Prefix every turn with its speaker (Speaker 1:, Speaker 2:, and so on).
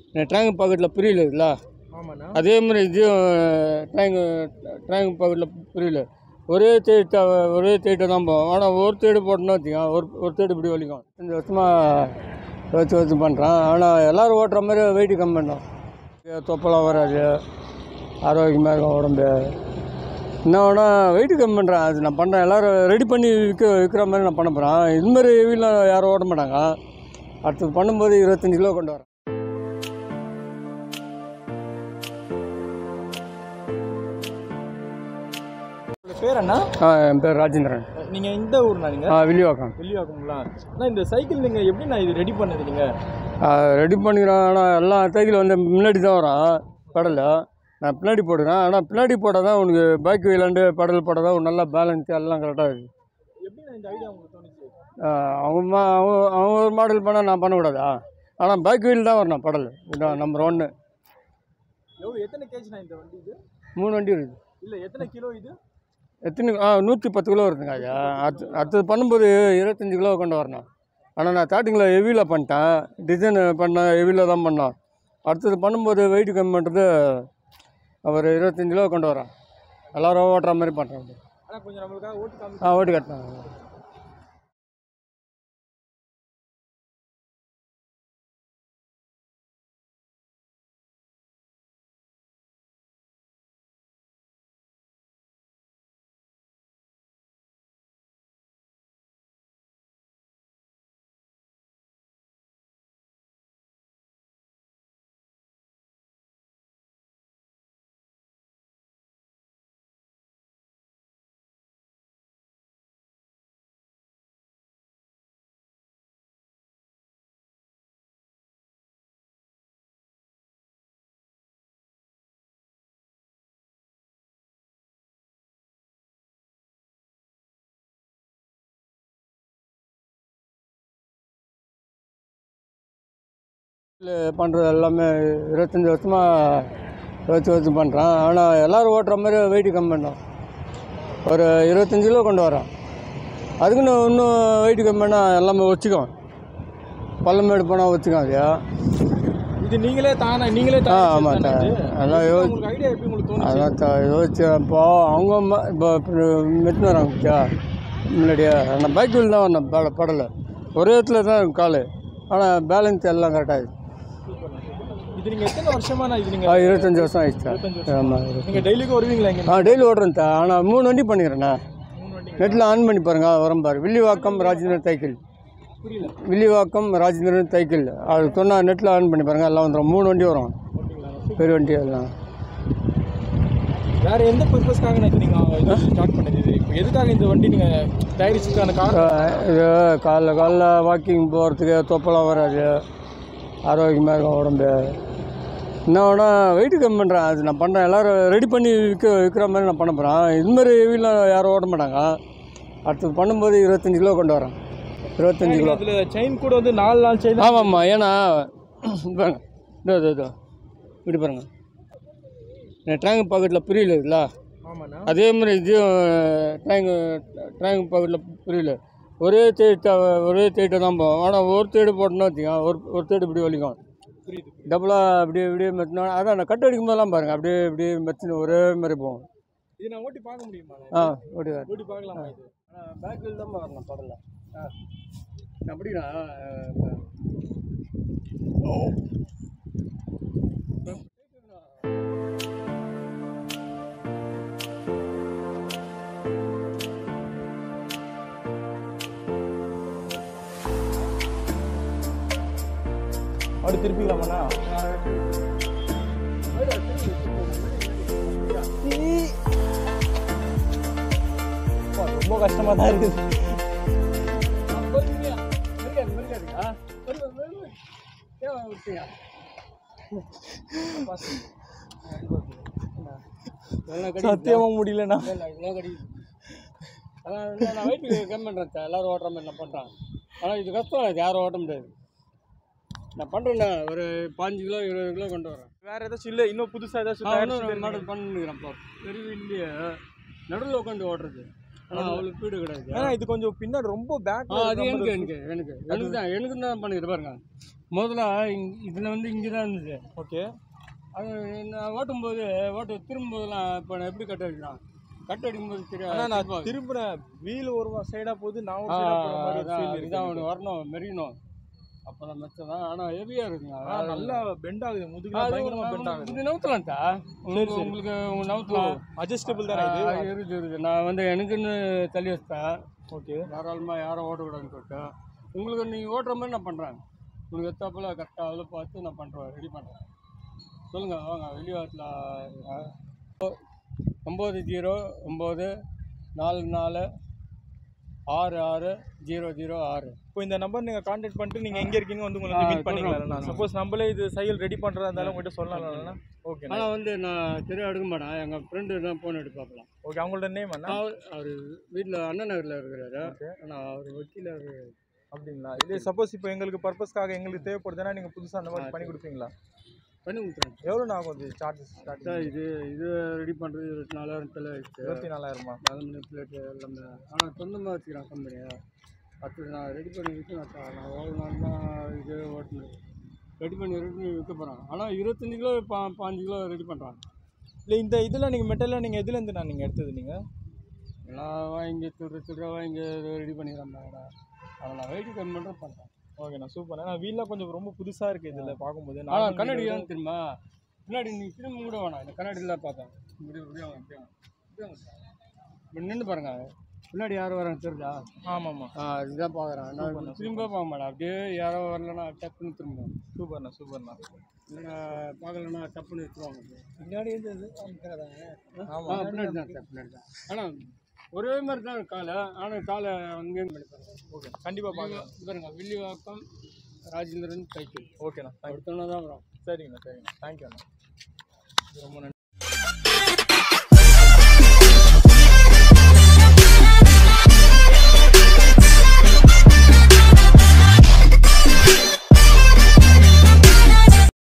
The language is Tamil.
Speaker 1: ட்ராயிங் பாக்கெட்டில் புரியல இருக்குல்ல
Speaker 2: ஆமாண்ணா
Speaker 1: அதே மாதிரி இதையும் ட்ராயிங் ட்ராயிங் பாக்கெட்டில் புரியல ஒரே தேட்டை ஒரே தேட்டை தான் போவோம் ஆனால் ஒரு தேடு போட்டோம்னா வச்சுக்கோ ஒரு ஒரு தேடு இப்படி வலிக்கும் அஞ்சு வருஷமாக வச்சு வச்சு பண்ணுறான் ஆனால் எல்லோரும் ஓட்டுற மாதிரி வெயிட்டு கம்மி பண்ணோம் தொப்பலாம் வராது ஆரோக்கியமாக இருக்கும் உடம்பு என்ன வேணா வெயிட்டு கம்மி பண்ணுறேன் அது நான் பண்ணுறேன் எல்லோரும் ரெடி பண்ணி விற்க விற்கிற மாதிரி நான் பண்ண போகிறேன் இதுமாரி வீட்டில் யாரும் ஓட்ட மாட்டாங்க அடுத்து பண்ணும்போது இருபத்தஞ்சி கிலோ கொண்டு வரேன்
Speaker 2: உங்களோட பேர் அண்ணா
Speaker 1: ஆ என் பேர் ராஜேந்திரன்
Speaker 2: நீங்கள் இந்த ஊர்ண்ணா நீங்கள்
Speaker 1: ஆ வில்லிவாக்கம்
Speaker 2: வெளியாகுங்களா அண்ணா இந்த சைக்கிள் நீங்கள் எப்படி நான் இது ரெடி பண்ணது நீங்கள்
Speaker 1: ரெடி பண்ணிக்கிறேன் ஆனால் எல்லாம் சைக்கிள் வந்து முன்னாடி தான் வரும் படலில் நான் பின்னாடி போடுறேன் ஆனால் பின்னாடி போட்டால் தான் உனக்கு பைக் விளாண்டு படல் போட்டால் தான் உனக்கு நல்லா பேலன்ஸ் எல்லாம் கரெக்டாக இருக்குது
Speaker 2: எப்படி நான் இந்த ஐடியா உங்களுக்கு தோணுச்சு
Speaker 1: அவங்க மா அவங்க அவங்க ஒரு மாடல் பண்ணால் நான் பண்ணக்கூடாதா ஆனால் பைக் வீல் தான் வரணும் படல் இதான் நம்பர் ஒன்று
Speaker 2: எவ்வளோ எத்தனை கேஜிண்ணா இந்த வண்டி இது
Speaker 1: மூணு வண்டி இருக்குது
Speaker 2: இல்லை எத்தனை கிலோ இது
Speaker 1: எத்தனை ஆ நூற்றி பத்து கிலோ வருதுங்க ஐயா அடுத்து அடுத்தது பண்ணும்போது இருபத்தஞ்சி கிலோ கொண்டு வரணும் ஆனால் நான் ஸ்டார்டிங்கில் ஹெவியில் பண்ணிட்டேன் டிசைன் பண்ணேன் ஹெவியில் தான் பண்ணோம் அடுத்தது பண்ணும்போது வெயிட் கம்மி பண்ணுறது அவர் இருபத்தஞ்சி கிலோ கொண்டு வரேன் எல்லோரும் ஓட்டுற மாதிரி பண்ணுறேன்
Speaker 2: ஆனால் கொஞ்சம் நம்மளுக்காக ஓட்டு காமி
Speaker 1: ஆ ஓட்டு கட்டினேன் பண்ணுறது எல்லாமே இருபத்தஞ்சி வருஷமாக வச்சு வச்சு பண்ணுறேன் ஆனால் எல்லோரும் ஓட்டுற மாதிரி வெயிட் கம்மி பண்ணோம் ஒரு இருபத்தஞ்சி கிலோ கொண்டு வரேன் அதுக்குன்னு இன்னும் வெயிட் கம்மி பண்ணால் எல்லாமே வச்சுக்கும் பள்ளமேடு போனால் வச்சுக்கும் அது
Speaker 2: இது நீங்களே தானே நீங்களே
Speaker 1: ஆ ஆமாம் சார் அதெல்லாம் யோசி
Speaker 2: உங்களுக்கு ஐடியா எப்படி உங்களுக்கு தோணுச்சு
Speaker 1: அதான் சார் யோசிச்சேன் இப்போ அவங்க ம- இப்போ மெட்டின்னு வராங்க பத்தியா முன்னாடியே நான் பைக் வீல் தான் வரணும் பட படலை ஒரே இடத்துல தான் இருக்கும் கால் ஆனால் பேலன்ஸ் எல்லாம் கரெக்டாக இருக்குது
Speaker 2: இது நீங்கள் எத்தனை வருஷமா நான் இது
Speaker 1: ஆ
Speaker 2: நீங்கள்
Speaker 1: இருபத்தஞ்சி வருஷம் ஆயிடுச்சு சார்
Speaker 2: இருபத்தஞ்சு
Speaker 1: ஆமாம்
Speaker 2: நீங்கள் டெய்லிக்கும் வருவீங்களா இங்கே
Speaker 1: ஆ டெய்லி ஓடுறேன் சார் ஆனால் மூணு வண்டி பண்ணிக்கிறேண்ணா
Speaker 2: மூணு வண்டி
Speaker 1: நெட்டில் ஆன் பண்ணி பாருங்க வரும் பாரு வில்லிவாக்கம் ராஜேந்திரன் சைக்கிள்
Speaker 2: புரியல
Speaker 1: வில்லிவாக்கம் ராஜேந்திரன் சைக்கிள் அது சொன்னால் நெட்டில் ஆன் பண்ணி பாருங்க எல்லாம் வந்துடும் மூணு வண்டி வரும்
Speaker 2: ஓகேங்களா
Speaker 1: பெரிய வண்டி எல்லாம்
Speaker 2: வேற எந்த பர்பஸ்க்காக நான் நீங்கள் ஸ்டார்ட் பண்ணது இது இப்போ எதுக்காக இந்த வண்டி நீங்கள் தயாரிச்சதுக்கான காரணம்
Speaker 1: இது காலைல காலைல வாக்கிங் போகிறதுக்கு தொப்பலாம் வராது ஆரோக்கியமாக இருக்கும் உடம்பு என்ன வேணா வெயிட்டு கம்மி பண்ணுறேன் அது நான் பண்ணுறேன் எல்லோரும் ரெடி பண்ணி விற்க விற்கிற மாதிரி நான் பண்ண போகிறேன் இதுமாரி வீட்டில் யாரும் ஓட்ட மாட்டாங்க அடுத்தது பண்ணும்போது இருபத்தஞ்சி கிலோ கொண்டு வரேன் இருபத்தஞ்சி கிலோ
Speaker 2: அதில் செயின் கூட வந்து நாலு நாலு செயின்
Speaker 1: ஆமாம்மா ஏன்னா பாருங்க இதோ இதோ இதோ இப்படி பாருங்க ட்ராயிங் பாக்கெட்டில் புரியல இருக்குல்ல
Speaker 2: ஆமாண்ணா
Speaker 1: அதே மாதிரி இதையும் ட்ராயிங் ட்ராயிங் பாக்கெட்டில் புரியல ஒரே தேட்டை ஒரே தேட்டை தான் போவோம் ஆனால் ஒரு தேடு போட்டோம்னா வச்சுக்கோ ஒரு ஒரு தேடு இப்படி வலிக்கும்
Speaker 2: புரியுது
Speaker 1: டபுளாக அப்படியே இப்படியே மெத்தினா அதான் நான் கட் அடிக்கும் போதெல்லாம் பாருங்கள் அப்படியே இப்படியே மெத்தின ஒரே மாதிரி போகும்
Speaker 2: இது நான் ஓட்டி பார்க்க முடியுமா
Speaker 1: ஆ ஓடி தான்
Speaker 2: ஓட்டி பார்க்கலாமா இது
Speaker 1: ஆனால் பேக்கில் தான் வரணும் படல ஆ அப்படின்னா
Speaker 2: அப்படி திருப்பிக்கலாமாண்ணா அப்பா, ரொம்ப கஷ்டமாக தான் இருக்குது சத்தியமாக முடியலண்ணா
Speaker 1: அதான் வந்து நான் வெயிட் கம்மி பண்ணுறேன் சார் எல்லோரும் ஓட்டுற மாதிரி நான் பண்ணுறேன் ஆனால் இது கஷ்டம் இது யாரும் ஓட்ட முடியாது நான் பண்ணுறேண்ணா ஒரு பாஞ்சு கிலோ இருபது கிலோ கொண்டு வரேன்
Speaker 2: வேற ஏதாச்சும் இல்லை இன்னும் புதுசாக ஏதாச்சும்
Speaker 1: நான்
Speaker 2: தயாரிச்சு
Speaker 1: இன்னும் மாடல் பண்ணிக்கிறேன்ப்பா பெரிய இல்லையே நடுவில் உட்காந்து ஓட்டுறது ஆனால் அவ்வளோ ஸ்பீடு கிடையாது
Speaker 2: ஏன்னா இது கொஞ்சம் பின்னாடி ரொம்ப பேக்
Speaker 1: ஆ அது எனக்கு எனக்கு எனக்கு எனக்கு தான் எனக்கு தான் பண்ணிக்கிறேன் பாருங்க முதல்ல இதில் வந்து இங்கே தான் இருந்தது
Speaker 2: ஓகே
Speaker 1: அது நான் ஓட்டும்போது ஓட்டு திரும்பும்போதெல்லாம் இப்போ நான் எப்படி கட் அடிக்கிறான் கட் அடிக்கும்போது
Speaker 2: ஆனால் நான்
Speaker 1: தெரியாது
Speaker 2: திரும்புறேன் வீல் ஒரு சைடாக போகுது நான் ஒரு சைடாக போகிற மாதிரி ஒரு ஃபீல்
Speaker 1: இதான்
Speaker 2: இருக்கு
Speaker 1: ஒன்று வரணும் மெரியணும் அப்போ தான் மெச்சம் தான் ஆனால் ஹெவியாக இருக்குங்க
Speaker 2: ஆ, நல்லா பெண்ட் ஆகுது முதுகுலாம் பயங்கரமாக பெண்ட் ஆகுது
Speaker 1: இது நவுத்தலாம் தான் உங்களுக்கு
Speaker 2: சரி.
Speaker 1: உங்களுக்கு உங்க நவுத்தலாம்
Speaker 2: அட்ஜஸ்டபிள் தானே இது
Speaker 1: ஆ, இருக்குது இருக்குது நான் வந்து எனக்குன்னு தள்ளி வச்சிட்டேன்
Speaker 2: ஓகே
Speaker 1: தாராளமாக யாரும் ஓட்டக்கூடாதுன்னு சொல்லிட்டு உங்களுக்கு நீங்கள் ஓட்டுற மாதிரி நான் பண்ணுறேன் உங்களுக்கு எத்தாப்பில் கரெக்டாக அதில் பார்த்து நான் பண்ணுறேன் ரெடி பண்ணுறேன் சொல்லுங்கள் வாங்க வெளியாட்டில் ஒம்பது ஜீரோ ஒம்பது நாலு நாலு ஆறு ஆறு ஜீரோ ஜீரோ ஆறு
Speaker 2: இப்போ இந்த நம்பர் நீங்கள் கான்டாக்ட் பண்ணிட்டு நீங்கள் எங்கே இருக்கீங்க வந்து உங்களை வந்து
Speaker 1: ஆ,
Speaker 2: மீட் பண்ணிக்கலாம்
Speaker 1: சொல்றோம்.
Speaker 2: சப்போஸ் நம்மளே இது சைக்கிள் ரெடி பண்ணுறதா இருந்தாலும் உங்கள்கிட்ட சொல்லலாம்னா ஓகே
Speaker 1: ஆனால் வந்து நான் சரியாக எடுக்க மாட்டேன் எங்கள் ஃப்ரெண்டு தான் ஃபோன் எடுத்து பார்க்கலாம்
Speaker 2: ஓகே அவங்களோட நேம் என்ன
Speaker 1: அவர் அவர் வீட்டில் அண்ணா நகரில் இருக்கிறாரு
Speaker 2: ஓகே
Speaker 1: ஆனால் அவர் வக்கீல இருக்காரு
Speaker 2: அப்படிங்களா இதே சப்போஸ் இப்போ எங்களுக்கு பர்பஸ்க்காக எங்களுக்கு தேவைப்படுதுன்னா நீங்கள் புதுசாக அந்த மாதிரி பண்ணி கொடுப்பீங்களா
Speaker 1: பண்ணி கொடுத்துறேன்
Speaker 2: எவ்வளோ ஆகும் அது சார்ஜஸ் ஸ்டார்ட்
Speaker 1: சார் இது இது ரெடி பண்ணுறது இருபத்தி நாலாயிரம் தலை ஆயிடுச்சு
Speaker 2: இருபத்தி நாலாயிரமா
Speaker 1: பதினொன்று பிளேட்டு எல்லாமே ஆனால் சொந்தமாக வச்சுக்கிறேன் கம்பெனியை பத்து நான் ரெடி பண்ணி விற்கணும் சார் நான் எவ்வளோ நாள் தான் இது ஓட்டணும் ரெடி பண்ணி ரெடி பண்ணி விற்க போகிறேன் ஆனால் இருபத்தஞ்சி கிலோ பா பாஞ்சு கிலோ ரெடி பண்ணுறான்
Speaker 2: இல்லை இந்த இதெல்லாம் நீங்கள் மெட்டல்லாம் நீங்கள் எதுலேருந்து நான் நீங்கள் எடுத்தது நீங்கள்
Speaker 1: நான் வாங்கி திருட திருட வாங்கி ரெடி பண்ணிக்கிறேன் மேடம் அதை நான் வெயிட் கம்மி பண்ணுறேன் பண்ணுறேன்
Speaker 2: ஓகேண்ணா சூப்பர் ஆனால் வீல்லாம் கொஞ்சம் ரொம்ப புதுசாக இருக்குது இதில் பார்க்கும்போது
Speaker 1: ஆனால்
Speaker 2: normal
Speaker 1: கண்ணாடி
Speaker 2: wheel
Speaker 1: ஏன் தெரியுமா பின்னாடி நீ திரும்ப கூட வேணாம் இந்த கண்ணாடியில் பார்த்தேன் இப்படி இப்படி வாங்க இப்படி வாங்க இப்படி வாங்க சார் இப்படி நின்று பாருங்க பின்னாடி யாரும் வராங்க தெரிஞ்சா
Speaker 2: ஆமாம் ஆமாம்
Speaker 1: ஆ இதுதான் பார்க்குறேன் நான் திரும்ப பார்க்க மாட்டேன் அப்படியே யாரோ வரலன்னா டக்குன்னு திரும்ப
Speaker 2: சூப்பர்ண்ணா சூப்பர்ண்ணா
Speaker 1: இல்லைன்னா பார்க்கலன்னா டப்புன்னு எடுத்துருவாங்க
Speaker 2: பின்னாடி இருந்தது
Speaker 1: ஆ
Speaker 2: ஆமாம்
Speaker 1: பின்னாடி தான் சார் பின்னாடி தான் ஆனால் ஒரே மாதிரி தான் காலை ஆனால் காலை அங்கேயும் பண்ணி பாருங்க
Speaker 2: ஓகே கண்டிப்பாக பார்க்கலாம்
Speaker 1: பாருங்க வில்லிவாக்கம் ராஜேந்திரன் சைக்கிள்
Speaker 2: ஓகேண்ணா தேங்க்யூ
Speaker 1: ஒருத்தவங்க தான் வரும்
Speaker 2: சரிங்கண்ணா சரிங்கண்ணா தேங்க்யூண்ணா
Speaker 1: ரொம்ப நன்றி